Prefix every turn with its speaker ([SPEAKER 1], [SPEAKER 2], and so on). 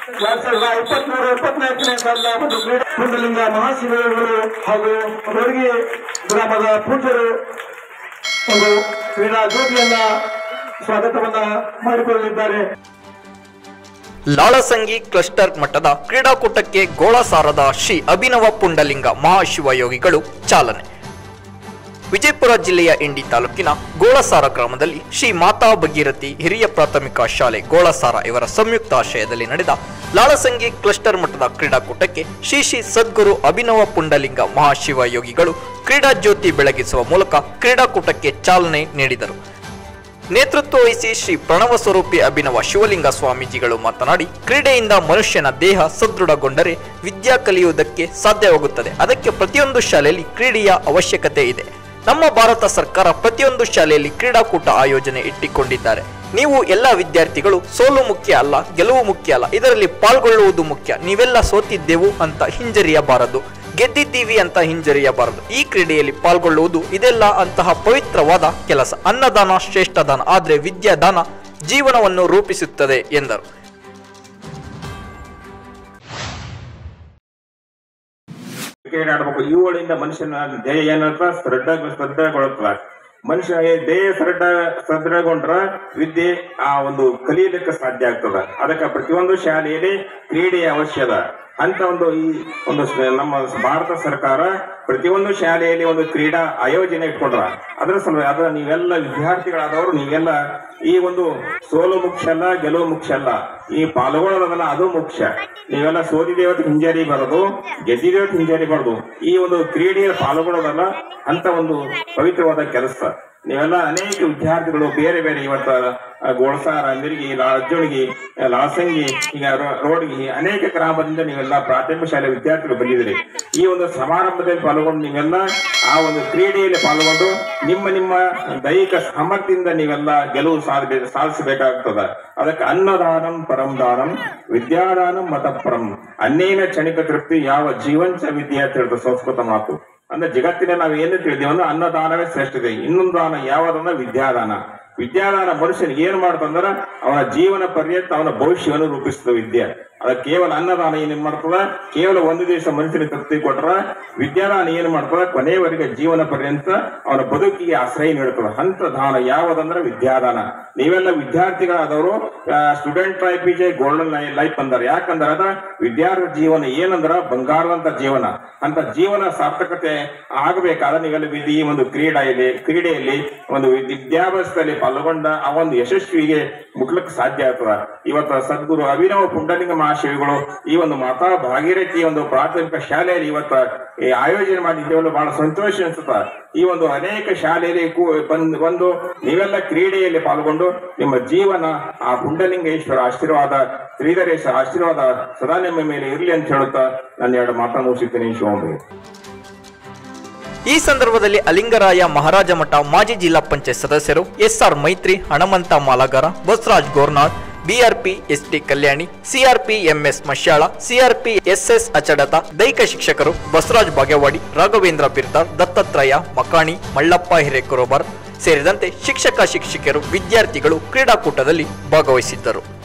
[SPEAKER 1] ಎರಡ್ ಸಾವಿರದ ಇಪ್ಪತ್ಮೂರು ಇಪ್ಪತ್ನಾಲ್ಕನೇ ಸಾಲಿನ ಒಂದು ಕ್ರೀಡಾ ಪುಂಡಲಿಂಗ ಮಹಾಶಿಬಿರಗಳು ಹಾಗೂ ರೋಡ್ಗಿ ಗ್ರಾಮದ ಪೂಜ್ಯರು ಒಂದು ಕ್ರೀಡಾ ಜ್ಯೋತಿಯನ್ನ ಸ್ವಾಗತವನ್ನ ಮಾಡಿಕೊಳ್ಳಲಿದ್ದಾರೆ
[SPEAKER 2] ಲಾಳಸಂಗಿ ಕ್ಲಸ್ಟರ್ ಮಟ್ಟದ ಕ್ರೀಡಾಕೂಟಕ್ಕೆ ಗೋಳಸಾರದ ಶ್ರೀ ಅಭಿನವ ಪುಂಡಲಿಂಗ ಮಹಾಶಿವಯೋಗಿಗಳು ಚಾಲನೆ ವಿಜಯಪುರ ಜಿಲ್ಲೆಯ ಇಂಡಿ ತಾಲೂಕಿನ ಗೋಳಸಾರ ಗ್ರಾಮದಲ್ಲಿ ಶ್ರೀ ಮಾತಾ ಭಗೀರಥಿ ಹಿರಿಯ ಪ್ರಾಥಮಿಕ ಶಾಲೆ ಗೋಳಸಾರ ಇವರ ಸಂಯುಕ್ತಾಶ್ರಯದಲ್ಲಿ ನಡೆದ ಲಾಳಸಂಗಿ ಕ್ಲಸ್ಟರ್ ಮಟ್ಟದ ಕ್ರೀಡಾಕೂಟಕ್ಕೆ ಶ್ರೀ ಶ್ರೀ ಸದ್ಗುರು ಅಭಿನವ ಪುಂಡಲಿಂಗ ಮಹಾಶಿವಯೋಗಿಗಳು ಕ್ರೀಡಾ ಜ್ಯೋತಿ ಬೆಳಗಿಸುವ ಮೂಲಕ ಕ್ರೀಡಾಕೂಟಕ್ಕೆ ಚಾಲನೆ ನೀಡಿದರು ನೇತೃತ್ವ ವಹಿಸಿ ಶ್ರೀ ಪ್ರಣವ ಸ್ವರೂಪಿ ಅಭಿನವ ಶಿವಲಿಂಗ ಸ್ವಾಮೀಜಿಗಳು ಮಾತನಾಡಿ ಕ್ರೀಡೆಯಿಂದ ಮನುಷ್ಯನ ದೇಹ ಸದೃಢಗೊಂಡರೆ ವಿದ್ಯಾ ಕಲಿಯುವುದಕ್ಕೆ ಸಾಧ್ಯವಾಗುತ್ತದೆ ಅದಕ್ಕೆ ಪ್ರತಿಯೊಂದು ಶಾಲೆಯಲ್ಲಿ ಕ್ರೀಡೆಯ ಅವಶ್ಯಕತೆ ಇದೆ ನಮ್ಮ ಭಾರತ ಸರ್ಕಾರ ಪ್ರತಿಯೊಂದು ಶಾಲೆಯಲ್ಲಿ ಕ್ರೀಡಾಕೂಟ ಆಯೋಜನೆ ಇಟ್ಟಿಕೊಂಡಿದ್ದಾರೆ ನೀವು ಎಲ್ಲ ವಿದ್ಯಾರ್ಥಿಗಳು ಸೋಲು ಮುಖ್ಯ ಅಲ್ಲ ಗೆಲುವು ಮುಖ್ಯ ಅಲ್ಲ ಇದರಲ್ಲಿ ಪಾಲ್ಗೊಳ್ಳುವುದು ಮುಖ್ಯ ನೀವೆಲ್ಲ ಸೋತಿದ್ದೆವು ಅಂತ ಹಿಂಜರಿಯಬಾರದು ಗೆದ್ದಿದ್ದೀವಿ ಅಂತ ಹಿಂಜರಿಯಬಾರದು ಈ ಕ್ರೀಡೆಯಲ್ಲಿ ಪಾಲ್ಗೊಳ್ಳುವುದು ಇದೆಲ್ಲ ಅಂತಹ ಪವಿತ್ರವಾದ ಕೆಲಸ ಅನ್ನದಾನ ಶ್ರೇಷ್ಠ ದಾನ ಆದರೆ ವಿದ್ಯಾದಾನ ಜೀವನವನ್ನು ರೂಪಿಸುತ್ತದೆ ಎಂದರು
[SPEAKER 3] ಕ್ರಿಕೆಟ್ ಆಡ್ಬೇಕು ಇವುಗಳಿಂದ ಮನುಷ್ಯನ ದೇಹ ಏನಂತ ಸದೃಢ ಸದೃಢಗೊಳ್ಳುತ್ತದ ಮನುಷ್ಯ ದೇಹ ಸದೃಢ ಸದೃಢಗೊಂಡ್ರ ವಿದ್ಯೆ ಆ ಒಂದು ಕಲಿಯಲಿಕ್ಕೆ ಸಾಧ್ಯ ಆಗ್ತದ ಅದಕ್ಕೆ ಪ್ರತಿಯೊಂದು ಶಾಲೆಯಲ್ಲಿ ಕ್ರೀಡೆಯ ಅವಶ್ಯದ ಅಂತ ಒಂದು ಈ ಒಂದು ಸ- ನಮ್ಮ ಭಾರತ ಸರ್ಕಾರ ಪ್ರತಿಯೊಂದು ಶಾಲೆಯಲ್ಲಿ ಒಂದು ಕ್ರೀಡಾ ಆಯೋಜನೆ ಇಟ್ಕೊಂಡ್ರ ಅದರ ಸಲುವಾಗಿ ಅದರ ನೀವೆಲ್ಲ ವಿದ್ಯಾರ್ಥಿಗಳಾದವರು ನೀವೆಲ್ಲ ಈ ಒಂದು ಸೋಲು ಮುಖ್ಯ ಅಲ್ಲ ಗೆಲುವು ಮುಖ್ಯ ಅಲ್ಲ ಈ ಪಾಲ್ಗೊಳ್ಳೋದಲ್ಲ ಅದು ಮುಖ್ಯ ನೀವೆಲ್ಲ ಸೋತಿದೇವತ್ ಹಿಂಜರಿ ಬರೋದು ಗೆದ್ದಿದೇವತ್ ಹಿಂಜರಿ ಬರೋದು ಈ ಒಂದು ಕ್ರೀಡೆಯಲ್ಲಿ ಪಾಲ್ಗೊಳ್ಳೋದಲ್ಲ ಅಂತ ಒಂದು ಪವಿತ್ರವಾದ ಕೆಲಸ ನೀವೆಲ್ಲ ಅನೇಕ ವಿದ್ಯಾರ್ಥಿಗಳು ಬೇರೆ ಬೇರೆ ಇವತ್ತ ಆ, ಗೋಳಸಾರ ಮಿರ್ಗಿ ಅಜ್ಜುಣಿಗಿ ಲಾಸಂಗಿ ಈಗ ರೋ- ರೋಡ್ಗಿ ಅನೇಕ ಗ್ರಾಮದಿಂದ ನೀವೆಲ್ಲ ಪ್ರಾಥಮಿಕ ಶಾಲೆ ವಿದ್ಯಾರ್ಥಿಗಳು ಬಂದಿದ್ದೀರಿ ಈ ಒಂದು ಸಮಾರಂಭದಲ್ಲಿ ಪಾಲ್ಗೊಂಡು ನೀವೆಲ್ಲ ಆ ಒಂದು ಕ್ರೀಡೆಯಲ್ಲಿ ಪಾಲ್ಗೊಂಡು ನಿಮ್ಮ ನಿಮ್ಮ ದೈಹಿಕ ಸಾಮರ್ಥ್ಯದಿಂದ ನೀವೆಲ್ಲ ಗೆಲುವು ಸಾಧಬೇಕು ಸಾಧಿಸಬೇಕಾಗ್ತದ ಅದಕ್ಕೆ ಅನ್ನದಾನಂ ಪರಂ ದಾನಂ ವಿದ್ಯಾದಾನಂ ಮತಪರಂ ಅನ್ನೇನ ಕ್ಷಣಿಕ ತೃಪ್ತಿ ಯಾವ ಜೀವಂಚ ವಿದ್ಯೆ ಅಂತ ಹೇಳ್ತಾರೆ ಸಂಸ್ಕೃತ ಮಾತು ಅಂದ್ರೆ ಜಗತ್ತಿನಲ್ಲಿ ನಾವು ಏನು ತಿಳಿದೀವಿ ಅಂದ್ರೆ ಅನ್ನದಾನವೇ ಶ್ರೇಷ್ಠ ಇದೆ ಇನ್ನೊಂದು ದಾನ ಯಾವ್ದಂದ್ರೆ ವಿದ್ಯಾದಾನ ವಿದ್ಯಾದಾನ ಮನುಷ್ಯನಿಗೆ ಏನ್ ಮಾಡ್ತಂದ್ರ ಅವನ ಜೀವನ ಪರ್ಯಂತ ಅವನ ಭವಿಷ್ಯವನ್ನು ರೂಪಿಸ್ತದೆ ವಿದ್ಯೆ ಅದ ಕೇವಲ ಅನ್ನದಾನ ಏನ್ ಮಾಡ್ತದ ಕೇವಲ ಒಂದು ದಿವಸ ಮನುಷ್ಯನಿಗೆ ತೃಪ್ತಿ ಕೊಟ್ರ ವಿದ್ಯಾದಾನ ಏನ್ ಮಾಡ್ತದ ಕೊನೆಯವರೆಗೆ ಜೀವನ ಪರ್ಯಂತ ಅವನ ಬದುಕಿಗೆ ಆಶ್ರಯ ನೀಡುತ್ತದೆ ಅಂತ ದಾನ ಯಾವದಂದ್ರೆ ವಿದ್ಯಾದಾನ ನೀವೆಲ್ಲ ವಿದ್ಯಾರ್ಥಿಗಳಾದವರು student life is golden life ಅಂದಾರೆ ಯಾಕಂದ್ರೆ ಅದ ವಿದ್ಯಾರ್ಥಿ ಜೀವನ ಏನಂದ್ರ ಬಂಗಾರದಂತ ಜೀವನ ಅಂತ ಜೀವನ ಸಾರ್ಥಕತೆ ಆಗಬೇಕಾದ್ರೆ ನೀವೆಲ್ಲ ವಿದ್- ಈ ಒಂದು ಕ್ರೀಡೆಯಲ್ಲಿ ಕ್ರೀಡೆಯಲ್ಲಿ ಒಂದು ವಿದ್ಯಾಭ್ಯಾಸದಲ್ಲಿ ಪಾಲ್ಗೊಂಡ ಆ ಒಂದು ಯಶಸ್ವಿಗೆ ಮುಟ್ಲಿಕ್ಕೆ ಸಾಧ್ಯ ಆಗ್ತದ ಇವತ್ತು ಸದ್ಗುರು ಅಭಿನವ ಪುಂಡಲಿಂಗ ಮಹಾಶಿವಿಗಳು ಈ ಒಂದು ಮಾತಾ ಭಾಗೀರಥಿ ಒಂದು ಪ್ರಾಥಮಿಕ ಶಾಲೆಯಲ್ಲಿ ಇವತ್ತ ಈ ಆಯೋಜನೆ ಮಾಡಿದ್ದೇವಲ್ಲ ಬಹಳ ಸಂತೋಷ ಅನ್ಸುತ್ತ ಈ ಒಂದು ಅನೇಕ ಶಾಲೆಯಲ್ಲಿ ಕೂ- ಬಂದ್ ಬಂದು ನೀವೆಲ್ಲ ಕ್ರೀಡೆಯಲ್ಲಿ ಪಾಲ್ಗೊಂಡು ನಿಮ್ಮ ಜೀವನ ಆ ಪುಂಡಲಿಂಗೇಶ್ವರ ಆಶೀರ್ವಾದ ಶ್ರೀಧರೇಶ ಆಶೀರ್ವಾದ ಸದಾ ನಿಮ್ಮ ಮೇಲೆ ಇರಲಿ ಅಂತ ಹೇಳುತ್ತಾ ನಾನು ಎರಡು ಮಾತನ್ನು ಮುಗಿಸುತ್ತೇನೆ ಶಿವಮೊಗ್ಗ
[SPEAKER 2] ಈ ಸಂದರ್ಭದಲ್ಲಿ ಅಲಿಂಗರಾಯ ಮಹಾರಾಜ ಮಠ ಮಾಜಿ ಜಿಲ್ಲಾ ಪಂಚಾಯತ್ ಸದಸ್ಯರು SR Maitri Hanamanta Malagar Basavaraj Gornal BRP ST Kalyani CRP MS Mashyal CRP SS ಅಚಡತ ದೈಹಿಕ ಶಿಕ್ಷಕರು ಬಸವರಾಜ್ ಬಾಗೇವಾಡಿ ರಾಘವೇಂದ್ರ ಬಿರ್ದಾರ್ ದತ್ತಾತ್ರೇಯ ಮಕಾಣಿ ಮಳ್ಳಪ್ಪ ಹಿರೇಕುರೋಬರ್ ಸೇರಿದಂತೆ ಶಿಕ್ಷಕ ಶಿಕ್ಷಕಿಯರು ವಿದ್ಯಾರ್ಥಿಗಳು ಕ್ರೀಡಾಕೂಟದಲ್ಲಿ ಭಾಗವಹಿಸಿದ್ದರು